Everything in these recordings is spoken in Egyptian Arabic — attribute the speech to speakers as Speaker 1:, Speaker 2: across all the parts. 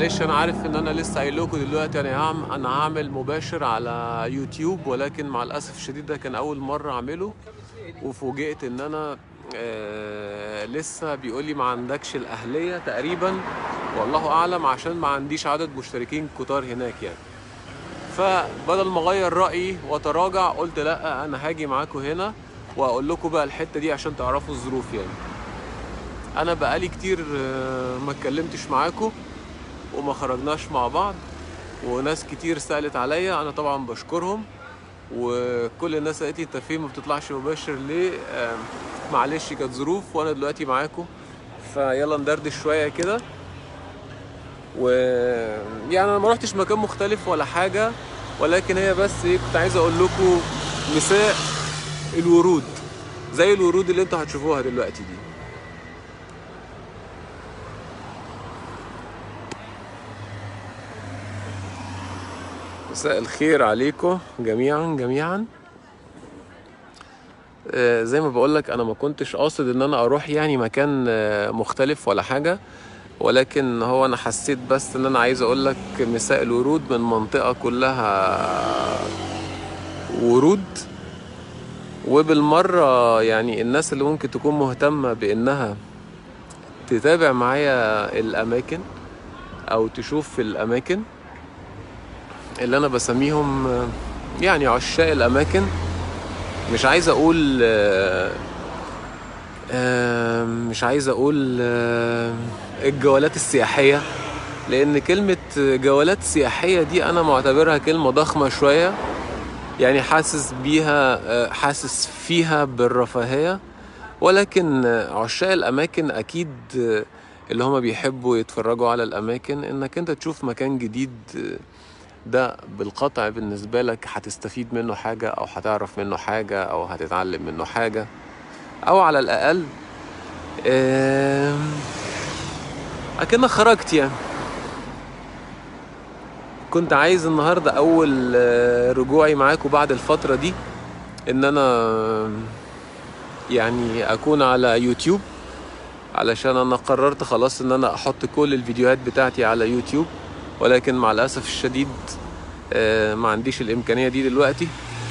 Speaker 1: معلش انا عارف ان انا لسه قايل لكم دلوقتي انا هعمل انا هعمل مباشر على يوتيوب ولكن مع الاسف الشديد ده كان اول مره اعمله وفوجئت ان انا آه لسه بيقول لي ما عندكش الاهليه تقريبا والله اعلم عشان ما عنديش عدد مشتركين كتار هناك يعني فبدل ما اغير رايي واتراجع قلت لا انا هاجي معاكم هنا واقول لكم بقى الحته دي عشان تعرفوا الظروف يعني انا بقالي كتير آه، ما اتكلمتش معاكم وما خرجناش مع بعض وناس كتير سألت عليا انا طبعا بشكرهم وكل الناس قالت لي انت فين ما بتطلعش مباشر ليه آم، معلش كانت ظروف وانا دلوقتي معاكم فيلا ندردش شويه كده و يعني انا ما رحتش مكان مختلف ولا حاجه ولكن هي بس ايه كنت عايز اقول لكم مساء الورود زي الورود اللي انتوا هتشوفوها دلوقتي دي مساء الخير عليكم جميعا جميعا آه، زي ما بقولك انا ما كنتش قاصد ان انا اروح يعني مكان آه، مختلف ولا حاجه ولكن هو انا حسيت بس ان انا عايز اقولك مساء الورود من منطقه كلها ورود وبالمره يعني الناس اللي ممكن تكون مهتمه بانها تتابع معايا الاماكن او تشوف الاماكن اللي انا بسميهم آه، يعني عشاق الاماكن مش عايز اقول آه، آه، مش عايز اقول آه، الجولات السياحية لان كلمة جولات سياحية دي انا معتبرها كلمة ضخمة شوية يعني حاسس بيها آه، حاسس فيها بالرفاهية ولكن آه، عشاق الاماكن اكيد آه، اللي هما بيحبوا يتفرجوا على الاماكن انك انت تشوف مكان جديد آه، ده بالقطع بالنسبة لك هتستفيد منه حاجة أو هتعرف منه حاجة أو هتتعلم منه حاجة أو على الأقل آم، أكنك خرجت يعني كنت عايز النهاردة أول آه، رجوعي معاكم بعد الفترة دي إن أنا يعني أكون على يوتيوب علشان أنا قررت خلاص إن أنا أحط كل الفيديوهات بتاعتي على يوتيوب ولكن مع الأسف الشديد آه، ما عنديش الإمكانية دي دلوقتي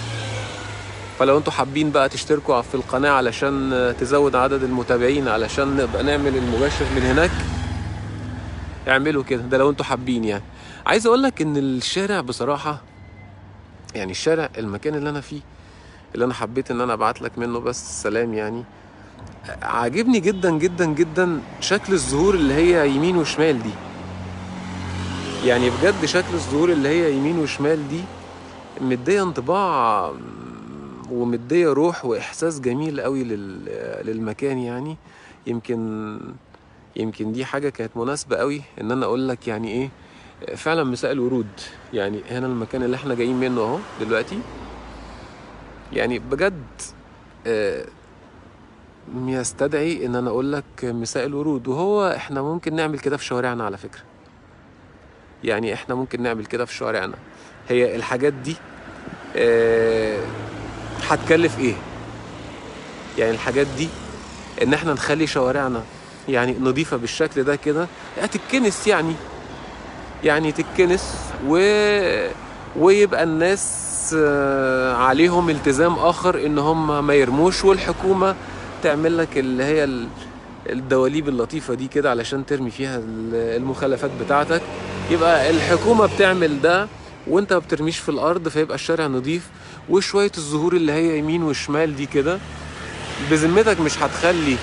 Speaker 1: فلو انتوا حابين بقى تشتركوا في القناة علشان آه، تزود عدد المتابعين علشان نبقى نعمل المباشر من هناك اعملوا كده ده لو انتوا حابين يعني عايز اقول لك ان الشارع بصراحة يعني الشارع المكان اللي انا فيه اللي انا حبيت ان انا ابعت لك منه بس سلام يعني عاجبني جدا جدا جدا شكل الزهور اللي هي يمين وشمال دي يعني بجد شكل الزهور اللي هي يمين وشمال دي مدية انطباع ومدية روح وإحساس جميل قوي لل... للمكان يعني يمكن يمكن دي حاجة كانت مناسبة قوي إن أنا أقول لك يعني إيه فعلا مساء الورود يعني هنا المكان اللي احنا جايين منه أهو دلوقتي يعني بجد آه، يستدعي إن أنا أقول لك مساء الورود وهو إحنا ممكن نعمل كده في شوارعنا على فكرة يعني احنا ممكن نعمل كده في شوارعنا هي الحاجات دي آه، هتكلف ايه يعني الحاجات دي ان احنا نخلي شوارعنا يعني نظيفة بالشكل ده كده هتتكنس يعني يعني تتكنس و... ويبقى الناس آه، عليهم التزام اخر ان هم ما يرموش والحكومة تعمل لك اللي هي ال- الدواليب اللطيفة دي كده علشان ترمي فيها ال- المخلفات بتاعتك يبقى الحكومة بتعمل ده وانت ما بترميش في الارض فيبقى الشارع نظيف وشوية الزهور اللي هي يمين وشمال دي كده بذمتك مش هتخلي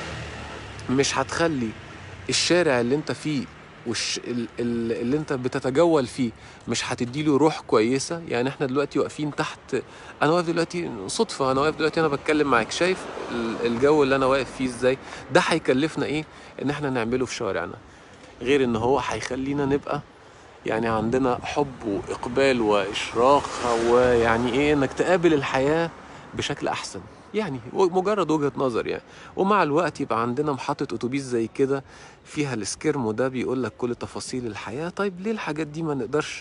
Speaker 1: مش هتخلي الشارع اللي انت فيه والش... ال- ال- اللي انت بتتجول فيه مش هتديله روح كويسه يعني احنا دلوقتي واقفين تحت انا واقف دلوقتي صدفه انا واقف دلوقتي انا بتكلم معاك شايف ال- الجو اللي انا واقف فيه ازاي ده هيكلفنا ايه ان احنا نعمله في شوارعنا غير ان هو هيخلينا نبقى يعني عندنا حب واقبال واشراق ويعني ايه انك تقابل الحياه بشكل احسن يعني مجرد وجهه نظر يعني ومع الوقت يبقى عندنا محطه اتوبيس زي كده فيها السكيرمو ده بيقول لك كل تفاصيل الحياه طيب ليه الحاجات دي ما نقدرش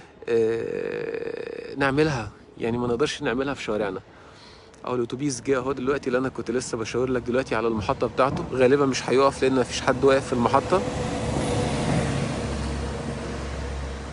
Speaker 1: آه، نعملها يعني ما نقدرش نعملها في شوارعنا او الاتوبيس جه اهو دلوقتي اللي انا كنت لسه بشاور لك دلوقتي على المحطه بتاعته غالبا مش هيقف لان مفيش حد واقف في المحطه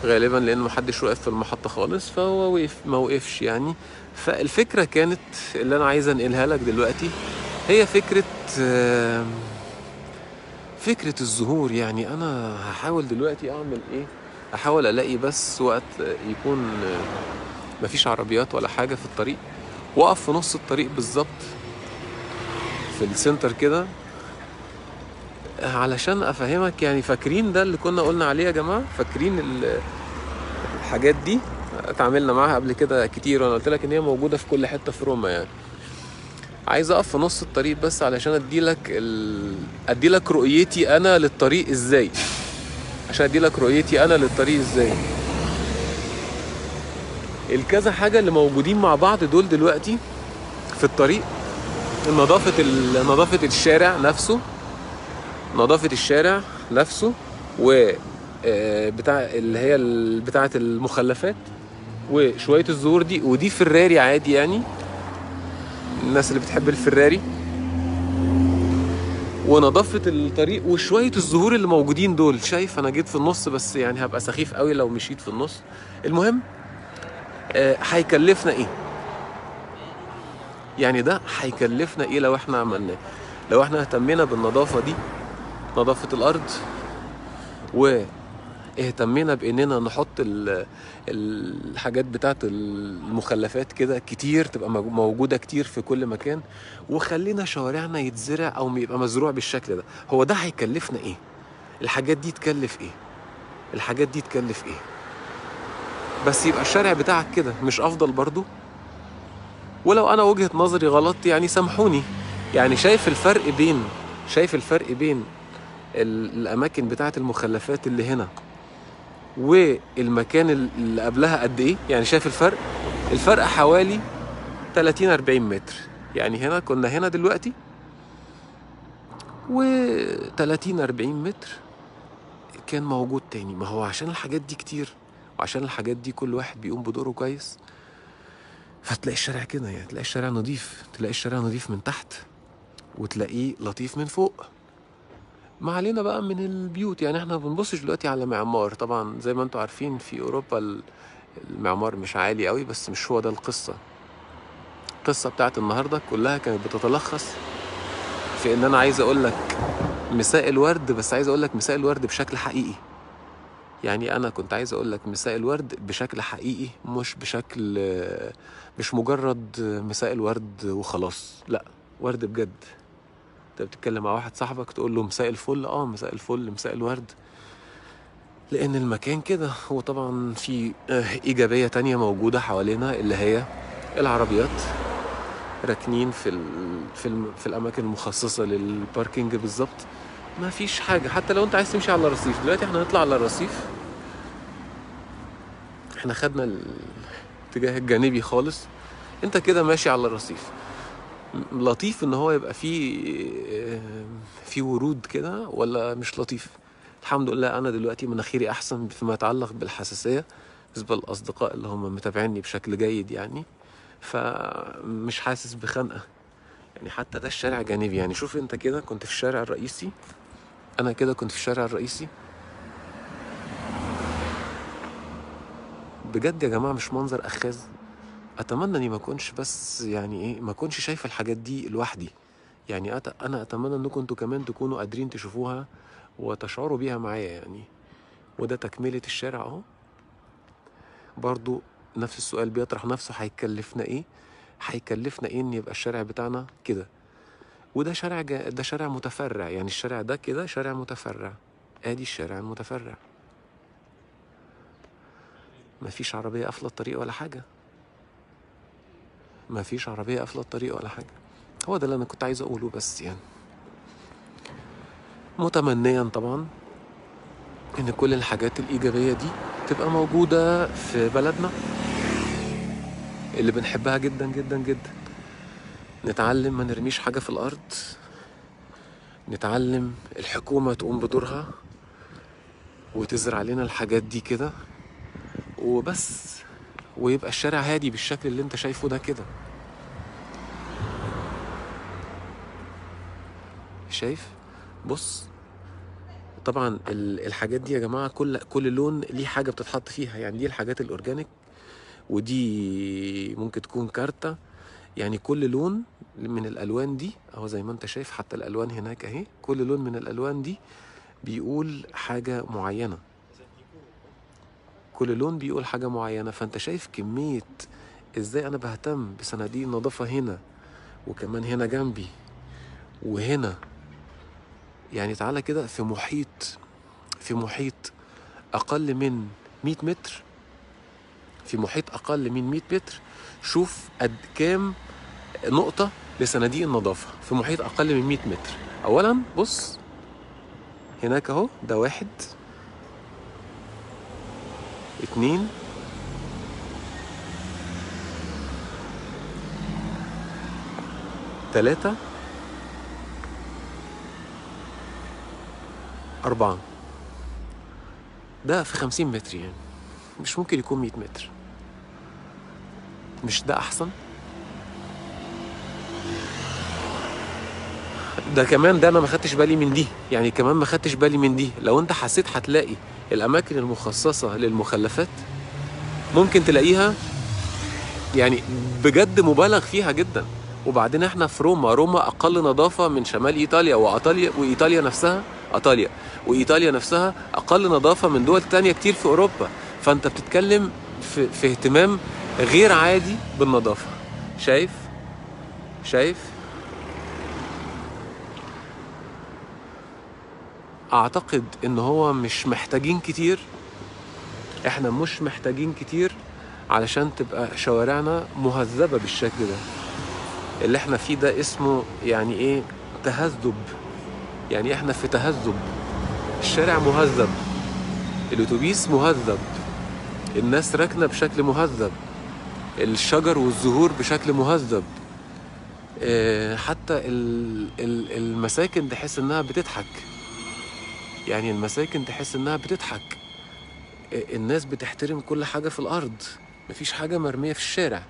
Speaker 1: غالبا لان محدش واقف في المحطه خالص فهو وقف ما وقفش يعني فالفكره كانت اللي انا عايز انقلها لك دلوقتي هي فكره آم، فكره الظهور يعني انا هحاول دلوقتي اعمل ايه احاول الاقي بس وقت يكون آه، مفيش عربيات ولا حاجه في الطريق واقف في نص الطريق بالظبط في السنتر كده علشان افهمك يعني فاكرين ده اللي كنا قلنا عليه يا جماعه فاكرين ال- الحاجات دي اتعاملنا معاها قبل كده كتير وانا قلت لك ان هي موجوده في كل حته في روما يعني عايز اقف في نص الطريق بس علشان اديلك ال... اديلك رؤيتي انا للطريق ازاي عشان اديلك رؤيتي انا للطريق ازاي الكذا حاجه اللي موجودين مع بعض دول دلوقتي في الطريق نظافه ال... نظافه الشارع نفسه نظافه الشارع نفسه و آه، بتاع اللي هي ال- بتاعه المخلفات وشويه الزهور دي ودي فراري عادي يعني الناس اللي بتحب الفراري ونظافة الطريق وشوية الزهور اللي موجودين دول شايف انا جيت في النص بس يعني هبقى سخيف قوي لو مشيت في النص المهم آه، هيكلفنا ايه يعني ده هيكلفنا ايه لو احنا عملناه لو احنا اهتمينا بالنظافة دي نظافة الارض واهتمينا باننا نحط ال- الحاجات بتاعت المخلفات كده كتير تبقى مو- موجودة كتير في كل مكان وخلينا شوارعنا يتزرع او يبقى مزروع بالشكل ده هو ده هيكلفنا ايه الحاجات دي تكلف ايه الحاجات دي تكلف ايه بس يبقى الشارع بتاعك كده مش افضل برضو ولو انا وجهة نظري غلط يعني سامحوني يعني شايف الفرق بين شايف الفرق بين ال- الاماكن بتاعه المخلفات اللي هنا والمكان ال- اللي قبلها قد ايه يعني شايف الفرق الفرق حوالي 30 40 متر يعني هنا كنا هنا دلوقتي و 30 40 متر كان موجود تاني ما هو عشان الحاجات دي كتير وعشان الحاجات دي كل واحد بيقوم بدوره كويس فتلاقي الشارع كده يعني تلاقي الشارع نظيف تلاقي الشارع نظيف من تحت وتلاقيه لطيف من فوق ما علينا بقى من البيوت يعني احنا ما بنبصش دلوقتي على معمار طبعا زي ما انتم عارفين في اوروبا ال- المعمار مش عالي قوي بس مش هو ده القصة القصة بتاعت النهاردة كلها كانت بتتلخص في ان انا عايز اقول لك مساء الورد بس عايز اقول لك مساء الورد بشكل حقيقي يعني انا كنت عايز اقول لك مساء الورد بشكل حقيقي مش بشكل مش مجرد مساء الورد وخلاص لا ورد بجد انت بتتكلم مع واحد صاحبك تقول له مساء الفل اه مساء الفل مساء الورد لان المكان كده هو طبعا في آه، ايجابيه تانية موجوده حوالينا اللي هي العربيات راكنين في ال... في الم... في الاماكن المخصصه للباركينج بالظبط ما فيش حاجه حتى لو انت عايز تمشي على الرصيف دلوقتي احنا هنطلع على الرصيف احنا خدنا الاتجاه الجانبي خالص انت كده ماشي على الرصيف لطيف ان هو يبقى فيه في ورود كده ولا مش لطيف الحمد لله انا دلوقتي مناخيري احسن فيما يتعلق بالحساسيه بالنسبه للاصدقاء اللي هم متابعيني بشكل جيد يعني فمش حاسس بخنقه يعني حتى ده الشارع جانبي يعني شوف انت كده كنت في الشارع الرئيسي انا كده كنت في الشارع الرئيسي بجد يا جماعه مش منظر اخاذ اتمنى اني ما اكونش بس يعني ايه ما اكونش شايف الحاجات دي لوحدي يعني أت... انا اتمنى انكم انتوا كمان تكونوا قادرين تشوفوها وتشعروا بيها معايا يعني وده تكملة الشارع اهو برضو نفس السؤال بيطرح نفسه هيكلفنا ايه هيكلفنا ايه ان يبقى الشارع بتاعنا كده وده شارع جا... ده شارع متفرع يعني الشارع ده كده شارع متفرع ادي الشارع المتفرع مفيش عربية قافلة الطريق ولا حاجة ما فيش عربية قافلة الطريق ولا حاجة هو ده اللي أنا كنت عايز أقوله بس يعني متمنيا طبعا إن كل الحاجات الإيجابية دي تبقى موجودة في بلدنا اللي بنحبها جدا جدا جدا نتعلم ما نرميش حاجة في الأرض نتعلم الحكومة تقوم بدورها وتزرع لنا الحاجات دي كده وبس ويبقى الشارع هادي بالشكل اللي انت شايفه ده كده شايف بص طبعا ال- الحاجات دي يا جماعه كل كل لون ليه حاجه بتتحط فيها يعني دي الحاجات الاورجانيك ودي ممكن تكون كارتة يعني كل لون من الالوان دي اهو زي ما انت شايف حتى الالوان هناك اهي كل لون من الالوان دي بيقول حاجه معينه كل لون بيقول حاجه معينه فانت شايف كميه ازاي انا بهتم بصناديق النظافه هنا وكمان هنا جنبي وهنا يعني تعالى كده في محيط في محيط اقل من 100 متر في محيط اقل من 100 متر شوف قد كام نقطة لصناديق النظافة في محيط أقل من 100 متر أولا بص هناك أهو ده واحد اتنين تلاتة أربعة ده في خمسين متر يعني مش ممكن يكون مية متر مش ده أحسن ده كمان ده انا ما خدتش بالي من دي يعني كمان ما خدتش بالي من دي لو انت حسيت هتلاقي الاماكن المخصصه للمخلفات ممكن تلاقيها يعني بجد مبالغ فيها جدا وبعدين احنا في روما روما اقل نظافه من شمال ايطاليا وايطاليا وايطاليا نفسها ايطاليا وايطاليا نفسها اقل نظافه من دول تانية كتير في اوروبا فانت بتتكلم في, في اهتمام غير عادي بالنظافه شايف شايف اعتقد ان هو مش محتاجين كتير احنا مش محتاجين كتير علشان تبقى شوارعنا مهذبة بالشكل ده اللي احنا فيه ده اسمه يعني ايه تهذب يعني احنا في تهذب الشارع مهذب الاتوبيس مهذب الناس راكنة بشكل مهذب الشجر والزهور بشكل مهذب اه، حتى ال- ال- المساكن تحس انها بتضحك يعني المساكن تحس انها بتضحك الناس بتحترم كل حاجة في الأرض مفيش حاجة مرمية في الشارع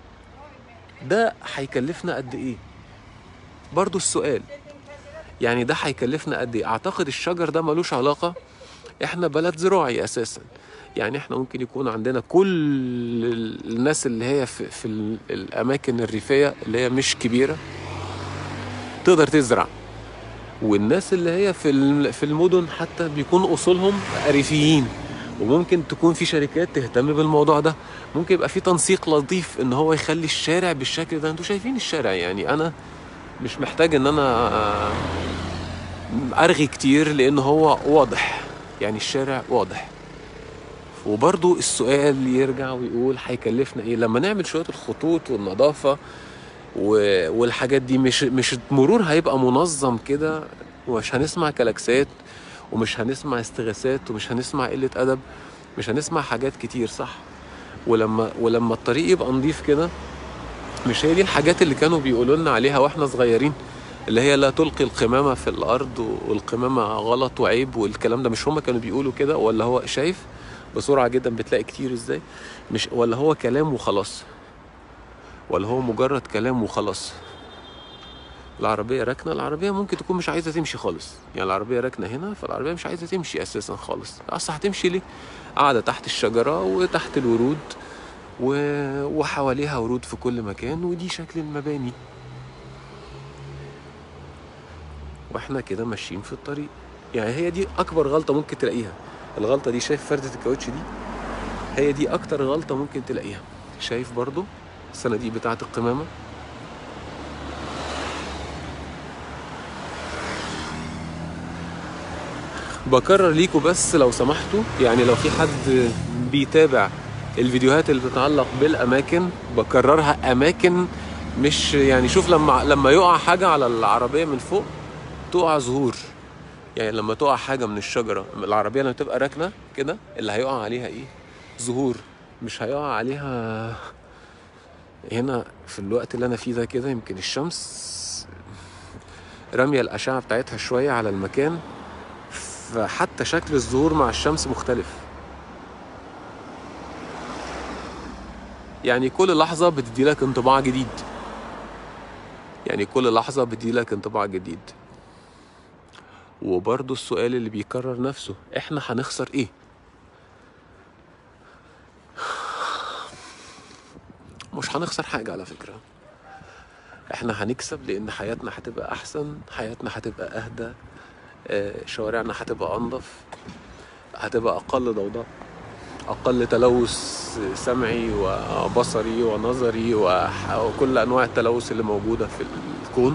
Speaker 1: ده هيكلفنا قد إيه؟ برضو السؤال يعني ده هيكلفنا قد إيه؟ أعتقد الشجر ده ملوش علاقة إحنا بلد زراعي أساسا يعني إحنا ممكن يكون عندنا كل الناس اللي هي في, في ال- الأماكن الريفية اللي هي مش كبيرة تقدر تزرع والناس اللي هي في ال- في المدن حتى بيكون اصولهم ريفيين وممكن تكون في شركات تهتم بالموضوع ده ممكن يبقى في تنسيق لطيف ان هو يخلي الشارع بالشكل ده انتوا شايفين الشارع يعني انا مش محتاج ان انا آه، ارغي كتير لان هو واضح يعني الشارع واضح وبرضو السؤال يرجع ويقول هيكلفنا ايه لما نعمل شويه الخطوط والنظافه و- والحاجات دي مش مش المرور هيبقى منظم كده ومش هنسمع كلاكسات ومش هنسمع استغاثات ومش هنسمع قلة أدب مش هنسمع حاجات كتير صح ولما ولما الطريق يبقى نظيف كده مش هي دي الحاجات اللي كانوا بيقولوا لنا عليها واحنا صغيرين اللي هي لا تلقي القمامة في الأرض والقمامة غلط وعيب والكلام ده مش هما كانوا بيقولوا كده ولا هو شايف بسرعة جدا بتلاقي كتير ازاي مش ولا هو كلام وخلاص ولا هو مجرد كلام وخلاص العربية راكنة العربية ممكن تكون مش عايزة تمشي خالص يعني العربية راكنة هنا فالعربية مش عايزة تمشي أساسا خالص أصل هتمشي ليه قاعدة تحت الشجرة وتحت الورود و... وحواليها ورود في كل مكان ودي شكل المباني واحنا كده ماشيين في الطريق يعني هي دي أكبر غلطة ممكن تلاقيها الغلطة دي شايف فردة الكاوتش دي هي دي أكتر غلطة ممكن تلاقيها شايف برضو الصناديق بتاعة القمامة بكرر ليكوا بس لو سمحتوا يعني لو في حد بيتابع الفيديوهات اللي بتتعلق بالاماكن بكررها اماكن مش يعني شوف لما لما يقع حاجه على العربيه من فوق تقع زهور يعني لما تقع حاجه من الشجره العربيه لما تبقى راكنه كده اللي هيقع عليها ايه زهور مش هيقع عليها هنا في الوقت اللي انا فيه ده كده يمكن الشمس راميه الاشعه بتاعتها شويه على المكان فحتى شكل الزهور مع الشمس مختلف يعني كل لحظة بتدي لك انطباع جديد يعني كل لحظة بتدي لك انطباع جديد وبرضه السؤال اللي بيكرر نفسه احنا هنخسر ايه مش هنخسر حاجة على فكرة احنا هنكسب لان حياتنا هتبقى احسن حياتنا هتبقى اهدى آه، شوارعنا هتبقى انضف هتبقى اقل ضوضاء اقل تلوث سمعي وبصري ونظري وح- وكل انواع التلوث اللي موجوده في الكون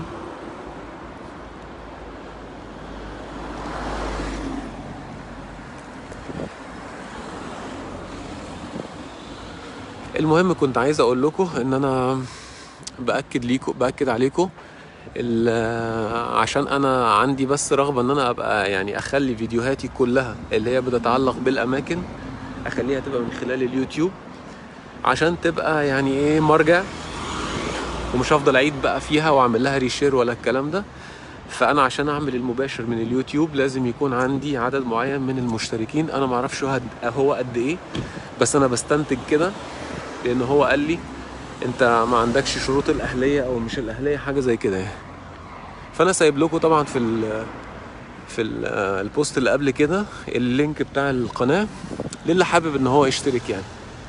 Speaker 1: المهم كنت عايز اقول لكم ان انا باكد ليكم باكد عليكم ال- عشان انا عندي بس رغبه ان انا ابقى يعني اخلي فيديوهاتي كلها اللي هي بتتعلق بالاماكن اخليها تبقى من خلال اليوتيوب عشان تبقى يعني ايه مرجع ومش هفضل اعيد بقى فيها واعمل لها ريشير ولا الكلام ده فانا عشان اعمل المباشر من اليوتيوب لازم يكون عندي عدد معين من المشتركين انا ما اعرفش هو قد- هو قد ايه بس انا بستنتج كده لان هو قال لي انت ما عندكش شروط الاهليه او مش الاهليه حاجه زي كده يعني فانا سايب لكم طبعا في ال في ال البوست اللي قبل كده اللينك بتاع القناه للي حابب ان هو يشترك يعني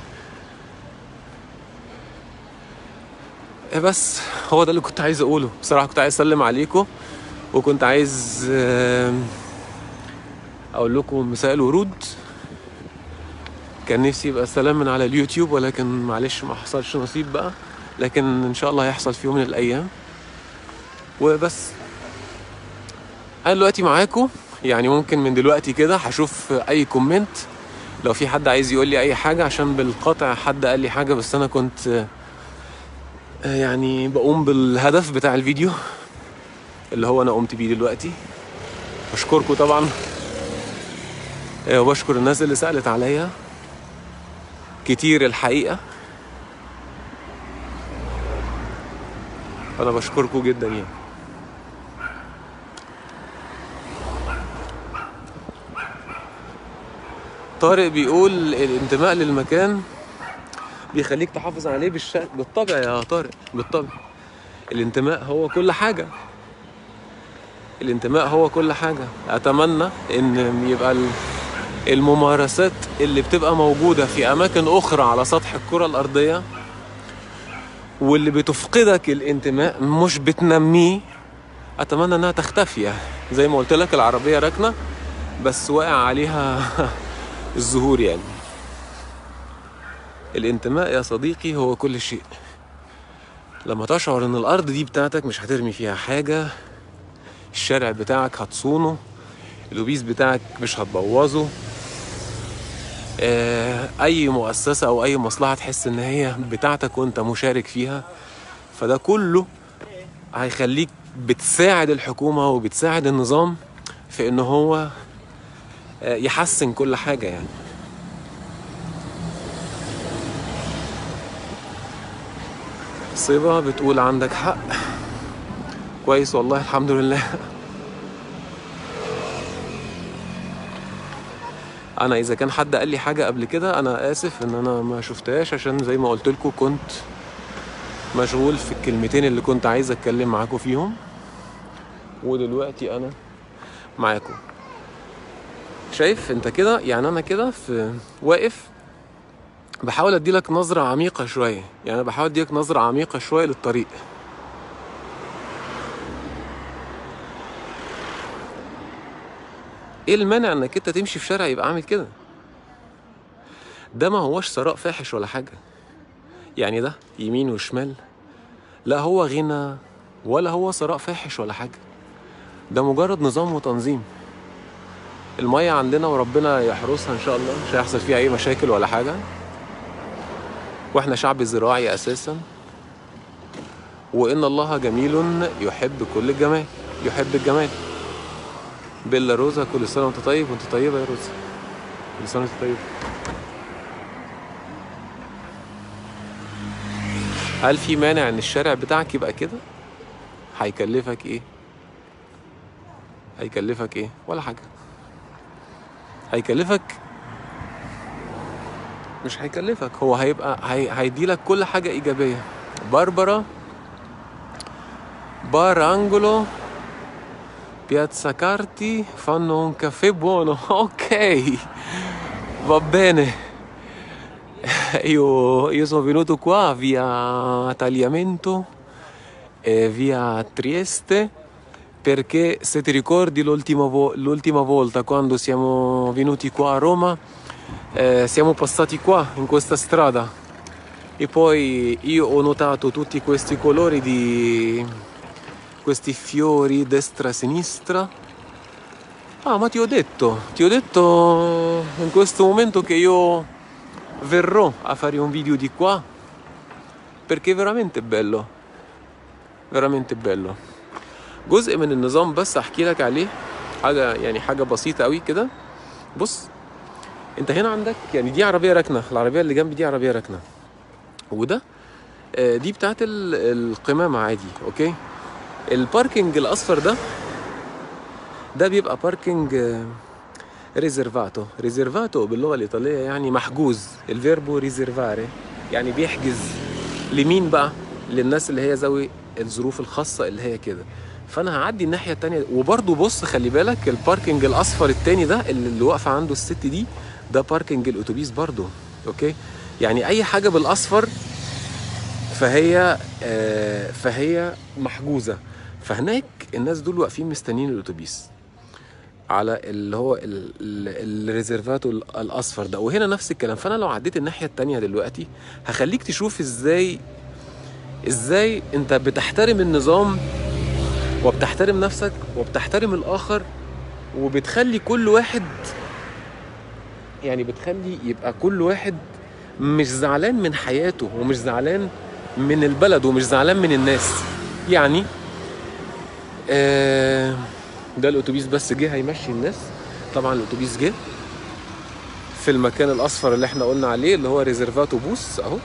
Speaker 1: إيه بس هو ده اللي كنت عايز اقوله بصراحه كنت عايز اسلم عليكم وكنت عايز آم، اقول لكم مساء الورود كان نفسي يبقى سلام من على اليوتيوب ولكن معلش ما حصلش نصيب بقى لكن ان شاء الله هيحصل في يوم من الايام وبس انا دلوقتي معاكم يعني ممكن من دلوقتي كده هشوف اي كومنت لو في حد عايز يقول لي اي حاجه عشان بالقطع حد قال لي حاجه بس انا كنت آه، يعني بقوم بالهدف بتاع الفيديو اللي هو انا قمت بيه دلوقتي بشكركم طبعا آه، وبشكر الناس اللي سألت عليا كتير الحقيقة أنا بشكركم جدا يعني طارق بيقول الانتماء للمكان بيخليك تحافظ عليه بالشكل بالطبع يا طارق بالطبع الانتماء هو كل حاجة الانتماء هو كل حاجة أتمنى إن يبقى ال- الممارسات اللي بتبقى موجودة في أماكن أخرى على سطح الكرة الأرضية واللي بتفقدك الانتماء مش بتنميه أتمنى إنها تختفي يعني. زي ما قلت لك العربية راكنة بس واقع عليها الزهور يعني الانتماء يا صديقي هو كل شيء لما تشعر ان الارض دي بتاعتك مش هترمي فيها حاجة الشارع بتاعك هتصونه الاتوبيس بتاعك مش هتبوظه آه، اي مؤسسة او اي مصلحة تحس ان هي بتاعتك وانت مشارك فيها فده كله هيخليك بتساعد الحكومة وبتساعد النظام في ان هو آه، يحسن كل حاجة يعني صبا بتقول عندك حق كويس والله الحمد لله انا اذا كان حد قال لي حاجه قبل كده انا اسف ان انا ما شفتهاش عشان زي ما قلت لكم كنت مشغول في الكلمتين اللي كنت عايز اتكلم معاكم فيهم ودلوقتي انا معاكم شايف انت كده يعني انا كده في واقف بحاول اديلك نظرة عميقة شوية يعني بحاول اديلك نظرة عميقة شوية للطريق ايه المانع انك انت تمشي في شارع يبقى عامل كده ده ما هوش ثراء فاحش ولا حاجة يعني ده يمين وشمال لا هو غنى ولا هو ثراء فاحش ولا حاجة ده مجرد نظام وتنظيم المية عندنا وربنا يحرسها ان شاء الله مش هيحصل فيها اي مشاكل ولا حاجة واحنا شعب زراعي اساسا وان الله جميل يحب كل الجمال يحب الجمال بيلا روزا كل سنه وانت طيب وانت طيبه يا روزا كل سنه وانت طيب هل في مانع ان الشارع بتاعك يبقى كده هيكلفك ايه هيكلفك ايه ولا حاجه هيكلفك مش هيكلفك هو هيبقى هي... هيديلك كل حاجة إيجابية باربرا بارانجولو Piazza Carti fanno un caffè buono. Ok, va bene. Io, io sono venuto qua via Tagliamento e via Trieste perché se ti ricordi l'ultima, vo- l'ultima volta quando siamo venuti qua a Roma eh, siamo passati qua in questa strada e poi io ho notato tutti questi colori di questi fiori destra e sinistra ah ma ti ho detto ti ho detto in questo momento che io verrò a fare un video di qua perché è veramente bello veramente bello جزء من النظام بس احكي لك عليه حاجه يعني حاجه بسيطه قوي كده بص انت هنا عندك يعني دي عربيه راكنه العربيه اللي جنبي دي عربيه راكنه وده آه، دي بتاعت ال- القمامه عادي اوكي الباركينج الاصفر ده ده بيبقى باركينج آه، ريزرفاتو ريزرفاتو باللغه الايطاليه يعني محجوز الفيربو ريزرفاري يعني بيحجز لمين بقى للناس اللي هي ذوي الظروف الخاصه اللي هي كده فانا هعدي الناحيه التانية وبرضه بص خلي بالك الباركينج الاصفر التاني ده اللي اللي واقفه عنده الست دي ده باركينج الاتوبيس برضه اوكي يعني اي حاجه بالاصفر فهي آه، فهي محجوزه فهناك الناس دول واقفين مستنيين الاتوبيس على اللي هو ال- ال- الريزرفاتو ال- الاصفر ده وهنا نفس الكلام فانا لو عديت الناحيه التانية دلوقتي هخليك تشوف ازاي ازاي انت بتحترم النظام وبتحترم نفسك وبتحترم الاخر وبتخلي كل واحد يعني بتخلي يبقى كل واحد مش زعلان من حياته ومش زعلان من البلد ومش زعلان من الناس يعني آه ده الاتوبيس بس جه هيمشي الناس طبعا الاتوبيس جه في المكان الاصفر اللي احنا قلنا عليه اللي هو ريزرفاتو بوس اهو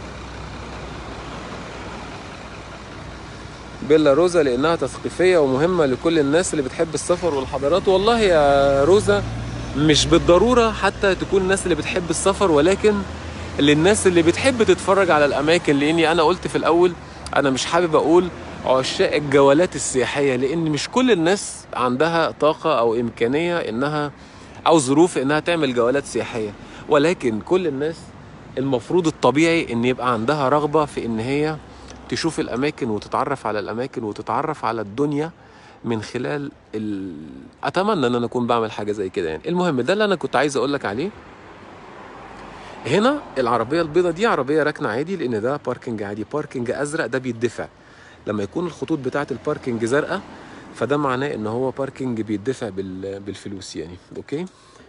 Speaker 1: بيلا روزا لانها تثقيفيه ومهمه لكل الناس اللي بتحب السفر والحضارات والله يا روزا مش بالضروره حتى تكون الناس اللي بتحب السفر ولكن للناس اللي بتحب تتفرج على الاماكن لاني انا قلت في الاول انا مش حابب اقول عشاق الجولات السياحيه لان مش كل الناس عندها طاقه او امكانيه انها او ظروف انها تعمل جولات سياحيه ولكن كل الناس المفروض الطبيعي ان يبقى عندها رغبه في ان هي تشوف الاماكن وتتعرف على الاماكن وتتعرف على الدنيا من خلال ال... اتمنى ان انا اكون بعمل حاجه زي كده يعني المهم ده اللي انا كنت عايز اقول لك عليه هنا العربيه البيضاء دي عربيه راكنه عادي لان ده باركنج عادي باركنج ازرق ده بيدفع لما يكون الخطوط بتاعه الباركنج زرقاء فده معناه ان هو باركنج بيدفع بال... بالفلوس يعني اوكي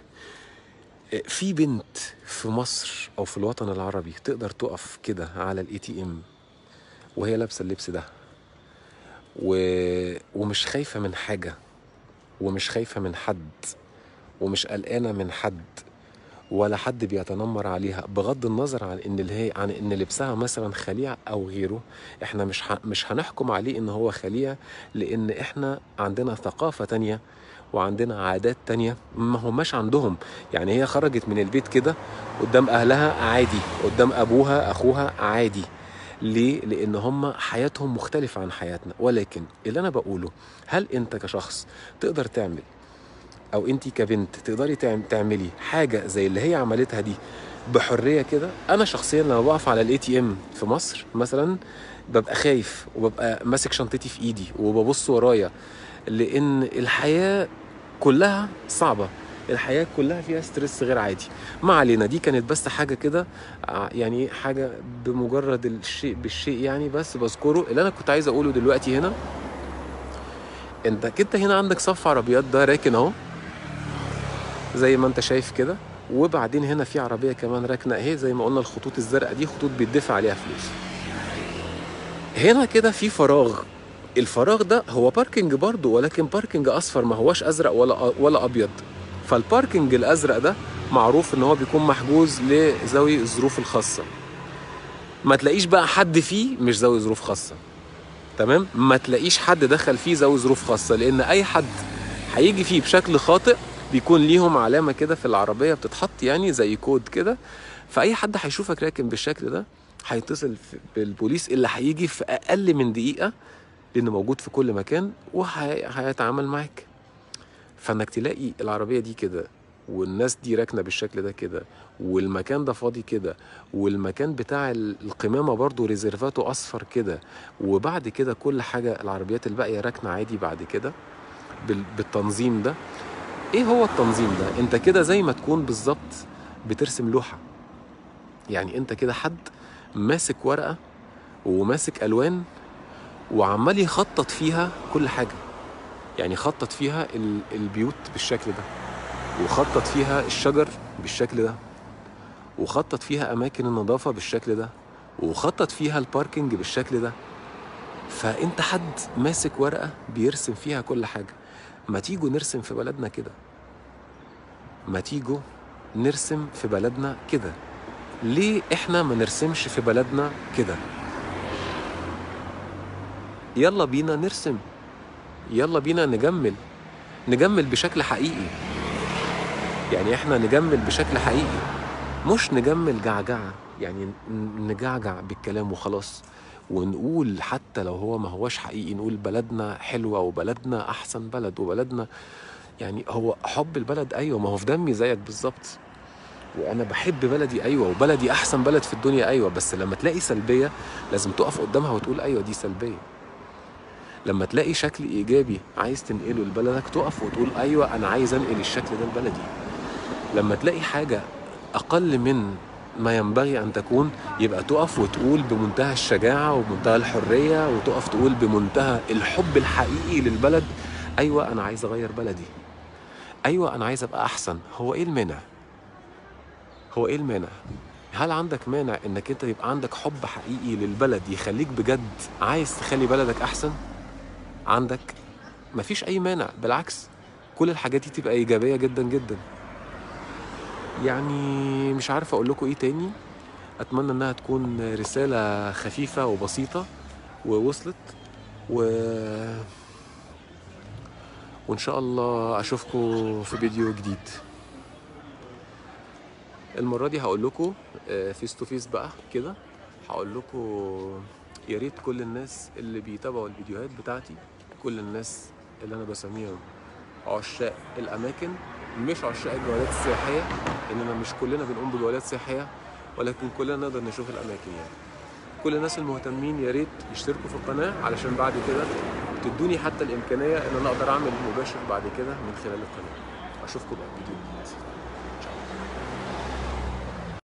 Speaker 1: في بنت في مصر او في الوطن العربي تقدر تقف كده على الاي تي ام وهي لابسه اللبس ده و... ومش خايفه من حاجه ومش خايفه من حد ومش قلقانه من حد ولا حد بيتنمر عليها بغض النظر عن ان اللي هي عن ان لبسها مثلا خليع او غيره احنا مش ه... مش هنحكم عليه ان هو خليع لان احنا عندنا ثقافه تانية وعندنا عادات تانية ما هماش عندهم يعني هي خرجت من البيت كده قدام اهلها عادي قدام ابوها اخوها عادي ليه؟ لأن هم حياتهم مختلفة عن حياتنا ولكن اللي أنا بقوله هل أنت كشخص تقدر تعمل أو أنت كبنت تقدري تعم- تعملي حاجة زي اللي هي عملتها دي بحرية كده أنا شخصيا لما بقف على الاي تي ام في مصر مثلا ببقى خايف وببقى ماسك شنطتي في ايدي وببص ورايا لأن الحياة كلها صعبة الحياة كلها فيها ستريس غير عادي ما علينا دي كانت بس حاجة كده ع- يعني حاجة بمجرد الشيء بالشيء يعني بس بذكره اللي أنا كنت عايز أقوله دلوقتي هنا أنت كنت هنا عندك صف عربيات ده راكن أهو زي ما أنت شايف كده وبعدين هنا في عربية كمان راكنة أهي زي ما قلنا الخطوط الزرقاء دي خطوط بيدفع عليها فلوس هنا كده في فراغ الفراغ ده هو باركنج برضه ولكن باركنج اصفر ما هوش ازرق ولا ولا ابيض فالباركنج الازرق ده معروف ان هو بيكون محجوز لذوي الظروف الخاصه ما تلاقيش بقى حد فيه مش ذوي ظروف خاصه تمام ما تلاقيش حد دخل فيه ذوي ظروف خاصه لان اي حد هيجي فيه بشكل خاطئ بيكون ليهم علامه كده في العربيه بتتحط يعني زي كود كده فاي حد هيشوفك راكن بالشكل ده هيتصل في- بالبوليس اللي هيجي في اقل من دقيقه لانه موجود في كل مكان وهيتعامل معاك فانك تلاقي العربيه دي كده والناس دي راكنه بالشكل ده كده والمكان ده فاضي كده والمكان بتاع ال- القمامه برضو ريزرفاته اصفر كده وبعد كده كل حاجه العربيات الباقيه راكنه عادي بعد كده بال- بالتنظيم ده ايه هو التنظيم ده انت كده زي ما تكون بالظبط بترسم لوحه يعني انت كده حد ماسك ورقه وماسك الوان وعمال يخطط فيها كل حاجه يعني خطط فيها ال- البيوت بالشكل ده وخطط فيها الشجر بالشكل ده وخطط فيها اماكن النظافه بالشكل ده وخطط فيها الباركينج بالشكل ده فانت حد ماسك ورقه بيرسم فيها كل حاجه ما تيجوا نرسم في بلدنا كده ما تيجوا نرسم في بلدنا كده ليه احنا ما نرسمش في بلدنا كده يلا بينا نرسم يلا بينا نجمل نجمل بشكل حقيقي يعني احنا نجمل بشكل حقيقي مش نجمل جعجعة يعني ن- نجعجع بالكلام وخلاص ونقول حتى لو هو ما هوش حقيقي نقول بلدنا حلوة وبلدنا أحسن بلد وبلدنا يعني هو حب البلد أيوة ما هو في دمي زيك بالظبط وأنا بحب بلدي أيوة وبلدي أحسن بلد في الدنيا أيوة بس لما تلاقي سلبية لازم تقف قدامها وتقول أيوة دي سلبية لما تلاقي شكل إيجابي عايز تنقله لبلدك تقف وتقول أيوة أنا عايز أنقل الشكل ده لبلدي لما تلاقي حاجة أقل من ما ينبغي أن تكون يبقى تقف وتقول بمنتهى الشجاعة وبمنتهى الحرية وتقف تقول بمنتهى الحب الحقيقي للبلد أيوة أنا عايز أغير بلدي أيوة أنا عايز أبقى أحسن هو إيه المانع؟ هو إيه المانع؟ هل عندك مانع إنك أنت يبقى عندك حب حقيقي للبلد يخليك بجد عايز تخلي بلدك أحسن؟ عندك مفيش أي مانع بالعكس كل الحاجات دي تبقى إيجابية جدا جدا يعني مش عارف اقول لكم ايه تاني اتمنى انها تكون رسالة خفيفة وبسيطة ووصلت و وان شاء الله اشوفكم في فيديو جديد المرة دي هقول لكم فيس تو فيس بقى كده هقول لكم يا ريت كل الناس اللي بيتابعوا الفيديوهات بتاعتي كل الناس اللي انا بسميهم عشاق الاماكن مش عشاق الجولات السياحيه اننا مش كلنا بنقوم بجولات سياحيه ولكن كلنا نقدر نشوف الاماكن يعني كل الناس المهتمين يا ريت يشتركوا في القناه علشان بعد كده تدوني حتى الامكانيه ان انا اقدر اعمل مباشر بعد كده من خلال القناه اشوفكم بقى في فيديو جديد